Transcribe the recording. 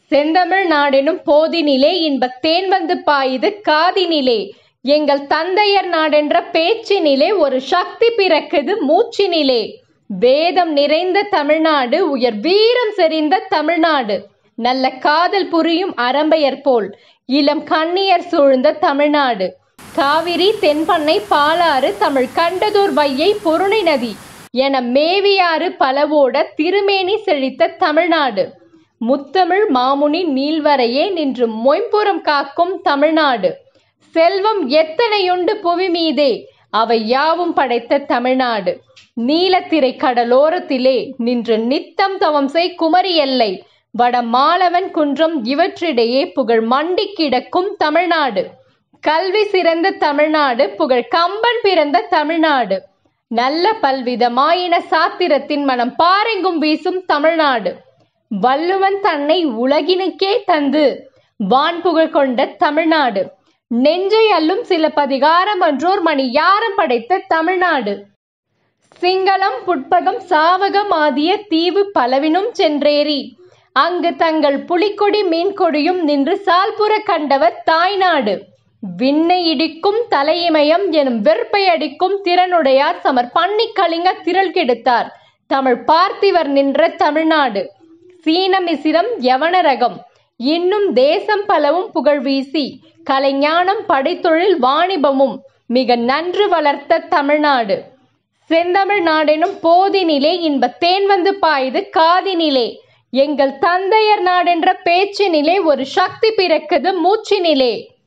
செந்தமிழ் நாடெனும் போதினிலே இன்பத் தேன் வந்து பாயுது காதினிலே எங்கள் தந்தையர் நாடென்ற பேச்சினிலே ஒரு சக்தி பிறக்குது மூச்சினிலே வேதம் நிறைந்த தமிழ்நாடு உயர் வீரம் செறிந்த தமிழ்நாடு நல்ல காதல் புரியும் அரம்பையர் போல் இளம் கண்ணியர் சூழ்ந்த தமிழ்நாடு காவிரி தென்பண்ணை பாலாறு தமிழ் கண்டதூர் வையை பொருணை நதி என மேவியாறு பலவோட திருமேனி செழித்த தமிழ்நாடு முத்தமிழ் மாமுனி நீள்வரையே நின்று மொய்ம்புறம் காக்கும் தமிழ்நாடு செல்வம் எத்தனையுண்டு புவி மீதே அவை யாவும் படைத்த தமிழ்நாடு நீலத்திரை கடலோரத்திலே நின்று நித்தம் தவம் செய் குமரி எல்லை வட மாலவன் குன்றம் இவற்றிடையே புகழ் மண்டி கிடக்கும் தமிழ்நாடு கல்வி சிறந்த தமிழ்நாடு புகழ் கம்பன் பிறந்த தமிழ்நாடு நல்ல பல்விதமாயின சாத்திரத்தின் மனம் பாரெங்கும் வீசும் தமிழ்நாடு வள்ளுவன் தன்னை உலகினுக்கே தந்து வான் புகழ் கொண்ட தமிழ்நாடு நெஞ்சை அல்லும் சில பதிகாரம் அன்றோர் மணி யாரம் படைத்த தமிழ்நாடு சிங்களம் புட்பகம் சாவகம் ஆதிய தீவு பலவினும் சென்றேறி அங்கு தங்கள் புலிக்கொடி மீன்கொடியும் நின்று சால்புற கண்டவர் தாய்நாடு விண்ணை இடிக்கும் தலையிமயம் எனும் வெறுப்பை அடிக்கும் திறனுடையார் சமர் பண்ணி கலிங்க திரள் கெடுத்தார் தமிழ் பார்த்திவர் நின்ற தமிழ்நாடு சீனமிசிரம் யவன ரகம் இன்னும் தேசம் பலவும் புகழ் வீசி கலைஞானம் படைத்தொழில் வாணிபமும் மிக நன்று வளர்த்த தமிழ்நாடு செந்தமிழ் நாடெனும் போதினிலே இன்ப தேன் வந்து பாயுது காதினிலே எங்கள் தந்தையர் நாடென்ற பேச்சினிலே ஒரு சக்தி பிறக்குது மூச்சினிலே